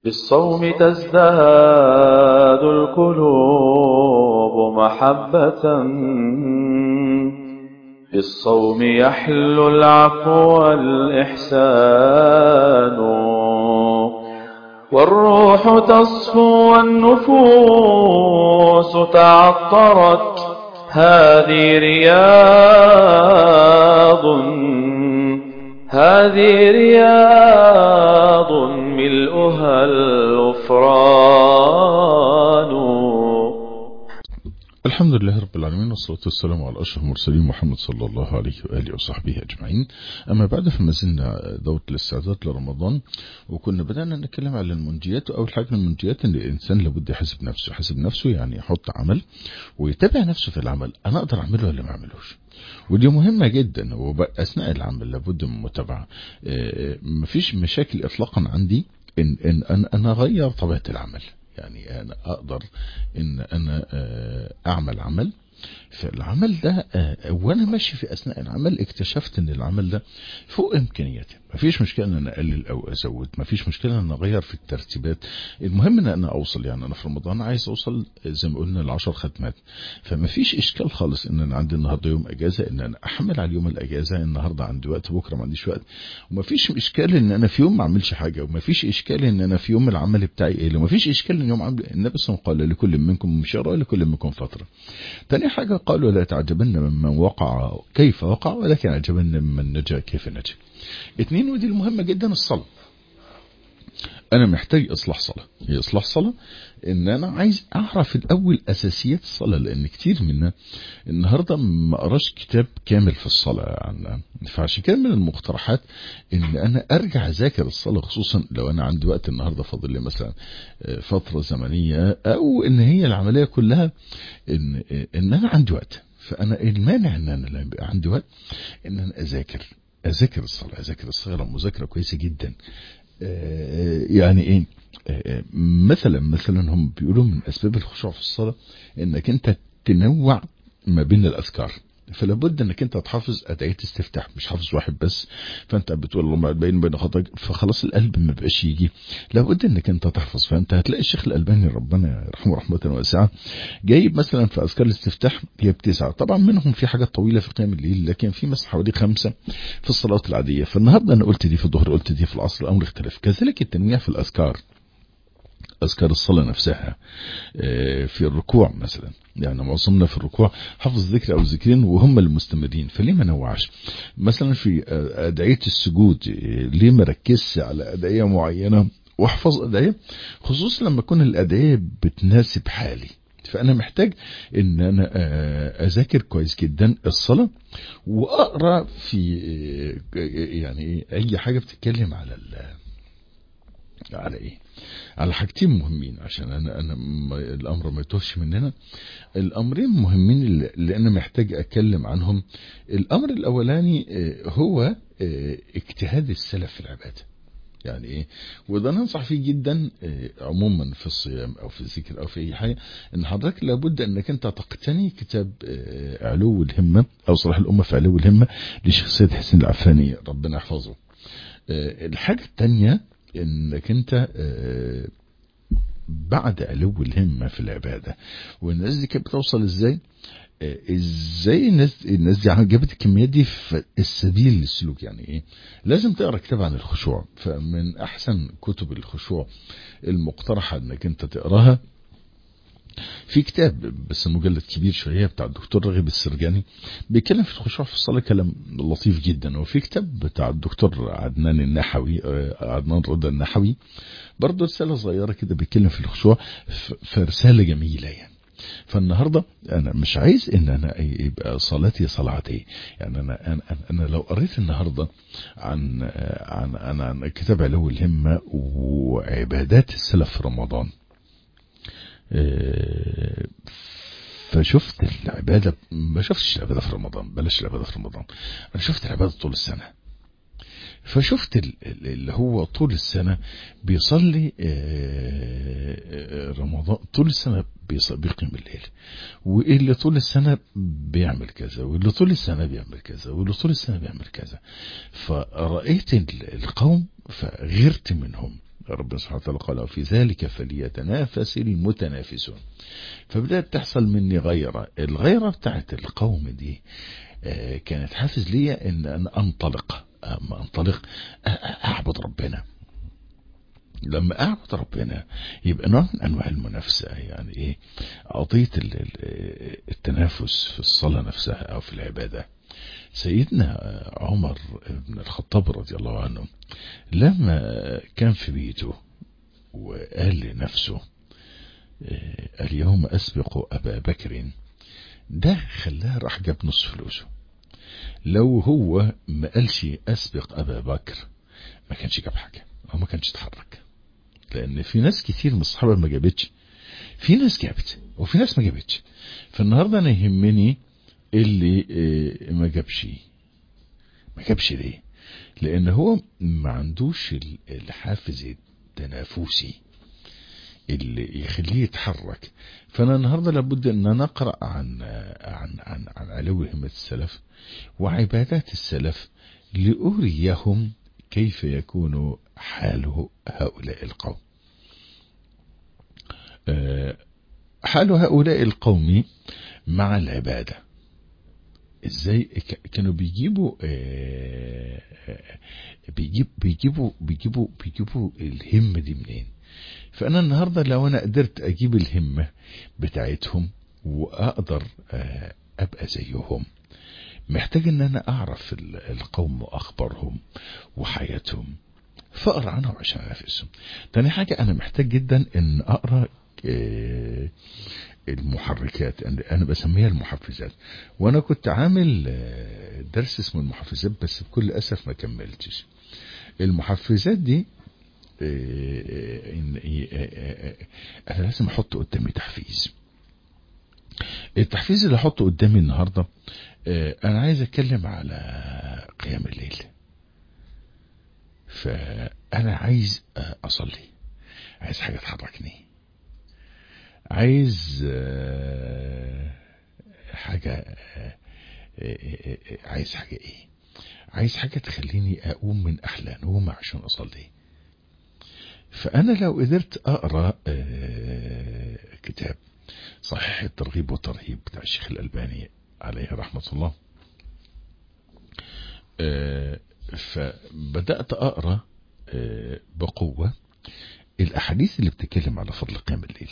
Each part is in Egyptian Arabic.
بالصوم تزداد القلوب محبة بالصوم يحلو العفو والإحسان والروح تصفو والنفوس تعطرت هذه رياض هذه رياض ملؤها الغفران الحمد لله رب العالمين والصلاة والسلام على أشرف المرسلين محمد صلى الله عليه وآله وصحبه أجمعين أما بعد فما زلنا دورة الاستعداد لرمضان وكنا بدأنا نتكلم على المنجيات وأول حاجة من المنجيات أن الإنسان لابد يحاسب نفسه يحاسب نفسه يعني يحط عمل ويتابع نفسه في العمل أنا أقدر أعمله ولا ما أعملوش ودي مهمة جدا وأثناء العمل لابد من متابعة مفيش مشاكل إطلاقا عندي إن, إن, أن أنا أغير طبيعة العمل يعني أنا أقدر إن أنا أعمل عمل فالعمل ده وانا ماشي في اثناء العمل اكتشفت ان العمل ده فوق امكانياتي مفيش مشكله ان انا اقلل او ازود مفيش مشكله ان اغير في الترتيبات المهم ان انا اوصل يعني انا في رمضان عايز اوصل زي ما قلنا لعشر ختمات فمفيش اشكال خالص ان انا عندي النهارده يوم اجازه ان انا احمل على يوم الاجازه النهارده عندي وقت بكره ما عنديش وقت ومفيش اشكال ان انا في يوم ما اعملش حاجه ومفيش اشكال ان انا في يوم العمل بتاعي ايه ومفيش اشكال ان يوم عمل النبي صلى الله عليه وسلم قال لكل منكم مشارة ولكل منكم فتره تاني حاجه قالوا لا تعجبن ممن وقع كيف وقع ولكن عجبن ممن نجا كيف نجا اتنين ودي المهمة جدا الصلاة انا محتاج اصلاح صلاة هي اصلاح صلاة ان انا عايز اعرف الاول اساسيات الصلاة لان كتير منا النهاردة ما قراش كتاب كامل في الصلاة عنها فعشان كده من المقترحات ان انا ارجع اذاكر الصلاة خصوصا لو انا عندي وقت النهاردة فاضل لي مثلا فترة زمنية او ان هي العملية كلها ان, إن انا عندي وقت فانا المانع ان انا يبقى عندي وقت ان انا اذاكر اذاكر الصلاه اذاكر الصلاه مذاكره كويسه جدا يعني ايه مثلا مثلا هم بيقولوا من اسباب الخشوع في الصلاه انك انت تنوع ما بين الاذكار فلا بد انك انت تحافظ ادعيه استفتاح مش حافظ واحد بس فانت بتقول اللهم بين بين خطاك فخلاص القلب ما بقاش يجي لابد انك انت تحفظ فانت هتلاقي الشيخ الالباني ربنا يرحمه رحمه واسعه جايب مثلا في اذكار الاستفتاح هي بتسعه طبعا منهم في حاجات طويله في قيام الليل لكن في مثلا حوالي خمسه في الصلاه العاديه فالنهارده انا قلت دي في الظهر قلت دي في العصر الامر اختلف كذلك التنويع في الاذكار أذكار الصلاة نفسها في الركوع مثلا يعني معظمنا في الركوع حفظ ذكر أو ذكرين وهم المستمرين فليه ما نوعش مثلا في أدعية السجود ليه ما ركزش على أدعية معينة واحفظ أدعية خصوصا لما تكون الأدعية بتناسب حالي فأنا محتاج إن أنا أذاكر كويس جدا الصلاة وأقرأ في يعني أي حاجة بتتكلم على على إيه على حاجتين مهمين عشان انا انا الامر ما يتوهش مننا الامرين مهمين اللي انا محتاج اتكلم عنهم الامر الاولاني هو اجتهاد السلف في العباده يعني ايه وده ننصح فيه جدا عموما في الصيام او في الذكر او في اي حاجه ان حضرتك لابد انك انت تقتني كتاب علو الهمه او صلاح الامه في علو الهمه لشيخ سيد حسين العفاني ربنا يحفظه الحاجه الثانيه انك انت بعد علو الهمة في العبادة والناس دي كانت بتوصل ازاي ازاي الناس الناس دي جابت الكميات دي في السبيل للسلوك يعني ايه لازم تقرا كتاب عن الخشوع فمن احسن كتب الخشوع المقترحة انك انت تقراها في كتاب بس مجلد كبير شوية بتاع الدكتور راغب السرجاني بيتكلم في الخشوع في الصلاة كلام لطيف جدا وفي كتاب بتاع الدكتور عدنان النحوي عدنان رضا النحوي برضه رسالة صغيرة كده بيتكلم في الخشوع فرسالة جميلة يعني فالنهارده انا مش عايز ان انا يبقى صلاتي صلاتي يعني انا انا, أنا لو قريت النهارده عن عن عن, عن كتاب علو الهمه وعبادات السلف في رمضان فشفت العبادة ما شفتش العبادة في رمضان بلاش العبادة في رمضان أنا شفت العبادة طول السنة فشفت اللي هو طول السنة بيصلي رمضان طول السنة بيقيم الليل واللي طول السنة بيعمل كذا واللي طول السنة بيعمل كذا واللي طول السنة بيعمل كذا فرأيت القوم فغيرت منهم ربنا سبحانه وتعالى قال وفي ذلك فليتنافس المتنافسون فبدأت تحصل مني غيرة الغيرة بتاعت القوم دي آه، كانت حافز ليا ان انا انطلق اما انطلق آه، آه، اعبد ربنا لما اعبد ربنا يبقى نوع من انواع المنافسه يعني ايه قضيه ال- ال- التنافس في الصلاه نفسها او في العباده سيدنا عمر بن الخطاب رضي الله عنه لما كان في بيته وقال لنفسه آه، اليوم اسبق ابا بكر ده خلاه راح جاب نص فلوسه لو هو ما قالش اسبق ابا بكر ما كانش جاب حاجه هو ما كانش اتحرك لان في ناس كتير من الصحابه ما جابتش في ناس جابت وفي ناس ما جابتش فالنهارده انا يهمني اللي آه، ما جابش ما جابش ليه لان هو ما عندوش ال- الحافز التنافسي اللي يخليه يتحرك فانا النهارده لابد ان انا اقرا عن عن عن, عن علو همه السلف وعبادات السلف لاريهم كيف يكون حال هؤلاء القوم آه، حال هؤلاء القوم مع العباده ازاي ك- كانوا بيجيبوا آه، آه، بيجيب بيجيبوا بيجيبوا بيجيبوا الهمه دي منين فانا النهارده لو انا قدرت اجيب الهمه بتاعتهم واقدر آه، ابقى زيهم محتاج ان انا اعرف ال- القوم واخبارهم وحياتهم فاقرا عنهم عشان انافسهم تاني حاجه انا محتاج جدا ان اقرا آه، المحركات انا أنا بسميها المحفزات وانا كنت عامل آه، درس اسمه المحفزات بس بكل اسف ما كملتش المحفزات دي آه، إن- آه، آه، آه، انا لازم احط قدامي تحفيز التحفيز اللي احطه قدامي النهارده آه، انا عايز اتكلم على قيام الليل فانا عايز آه، اصلي عايز حاجه تحركني عايز آه، حاجه آه، آه، آه، عايز حاجه ايه عايز حاجه تخليني اقوم من احلى نوم عشان اصلي فانا لو قدرت اقرا آه، كتاب صحيح الترغيب والترهيب بتاع الشيخ الالباني عليه رحمه الله آه، فبدات اقرا آه، بقوه الاحاديث اللي بتتكلم على فضل قيام الليل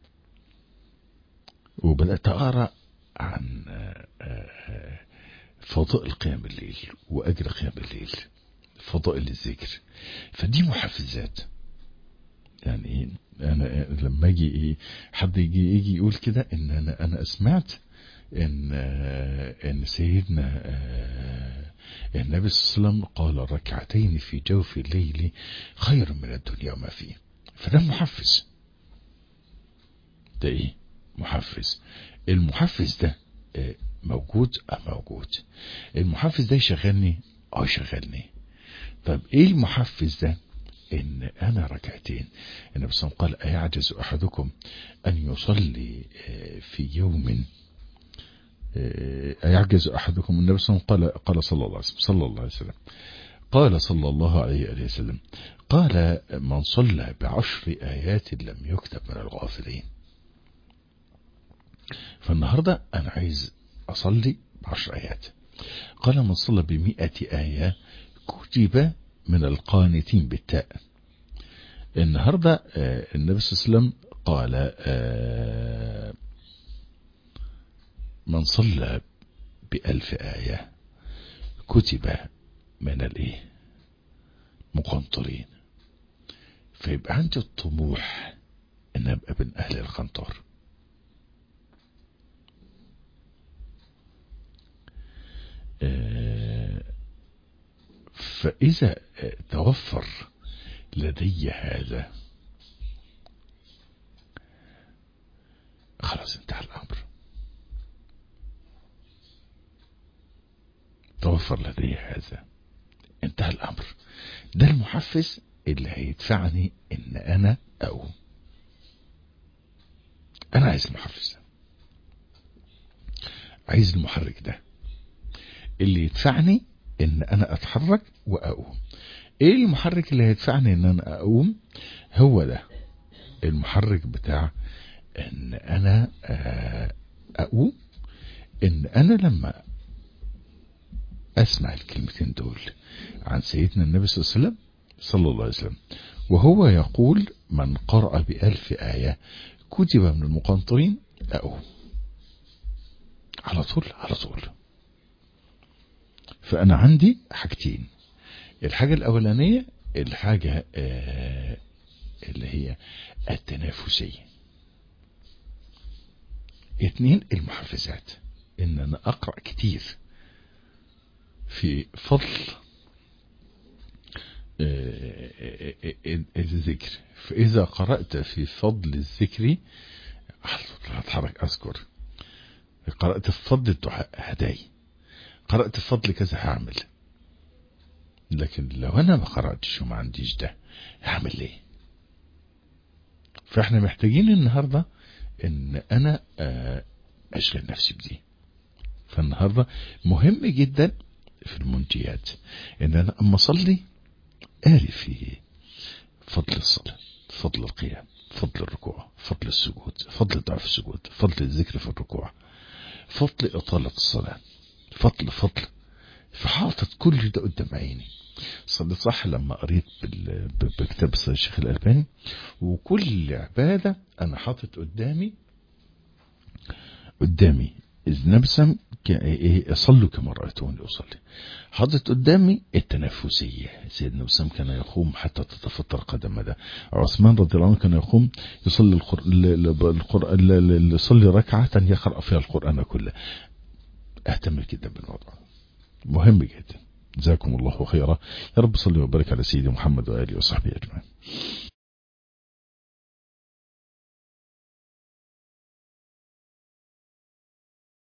وبدات اقرا عن آه، آه، فضائل قيام الليل واجر قيام الليل فضائل الذكر فدي محفزات يعني إيه؟ انا لما اجي ايه حد يجي يجي يقول كده ان انا انا سمعت ان آه، ان سيدنا آه، النبي صلى الله عليه وسلم قال ركعتين في جوف الليل خير من الدنيا وما فيه فده محفز ده ايه محفز المحفز ده آه، موجود اه موجود المحفز ده يشغلني اه يشغلني طب ايه المحفز ده ان انا ركعتين النبي صلى الله عليه وسلم قال ايعجز احدكم ان يصلي آه، في يوم آه، ايعجز احدكم النبي صلى الله عليه وسلم قال قال صلى الله عليه وسلم صلى الله عليه وسلم قال صلى الله عليه وآله وسلم قال من صلى بعشر آيات لم يكتب من الغافلين فالنهاردة أنا عايز أصلي بعشر آيات قال من صلى بمئة آية كتب من القانتين بالتاء النهاردة آه، النبي صلى الله عليه وسلم قال آه، من صلى بألف آية كتب من الايه مقنطرين فيبقى عندي الطموح ان ابقى من اهل القنطار آه، فاذا آه، توفر لدي هذا خلاص انتهى الامر توفر لدي هذا انتهى الامر ده المحفز اللي هيدفعني ان انا اقوم انا عايز المحفز ده عايز المحرك ده اللي يدفعني ان انا اتحرك واقوم ايه المحرك اللي هيدفعني ان انا اقوم هو ده المحرك بتاع ان انا آه، اقوم ان انا لما اسمع الكلمتين دول عن سيدنا النبي صلى الله عليه وسلم صلى الله عليه وسلم وهو يقول من قرأ بألف آية كتب من المقنطرين أقوم على طول على طول فأنا عندي حاجتين الحاجة الأولانية الحاجة آه اللي هي التنافسية اتنين المحفزات ان انا اقرأ كتير في فضل آه، آه، آه، الذكر فإذا قرأت في فضل الذكر هتحرك أذكر قرأت في فضل الدعاء هداي قرأت في فضل كذا هعمل لكن لو أنا ما قرأتش وما عنديش ده هعمل ايه فاحنا محتاجين النهاردة ان انا آه، اشغل نفسي بدي فالنهاردة مهم جدا في المنجيات ان انا اما اصلي قاري في فضل الصلاة فضل القيام فضل الركوع فضل السجود فضل ضعف السجود فضل الذكر في الركوع فضل إطالة الصلاة فضل فضل فحاطط كل ده قدام عيني صليت صح لما قريت بال- ب- بكتاب الشيخ الألباني وكل عبادة أنا حاطط قدامي قدامي إذ نبسم ك- إيه صلوا كما رأيتوني أصلي حاطط قدامي التنافسية سيدنا وسام كان يقوم حتى تتفطر قدم ده عثمان رضي الله عنه كان يقوم يصلي القر... ل- ل- القر... ل- ل- يصلي ركعة يقرأ فيها القرآن كله اهتم جدا بالموضوع مهم جدا جزاكم الله خيرا يا رب صلي وبارك على سيدي محمد وآله وصحبه أجمعين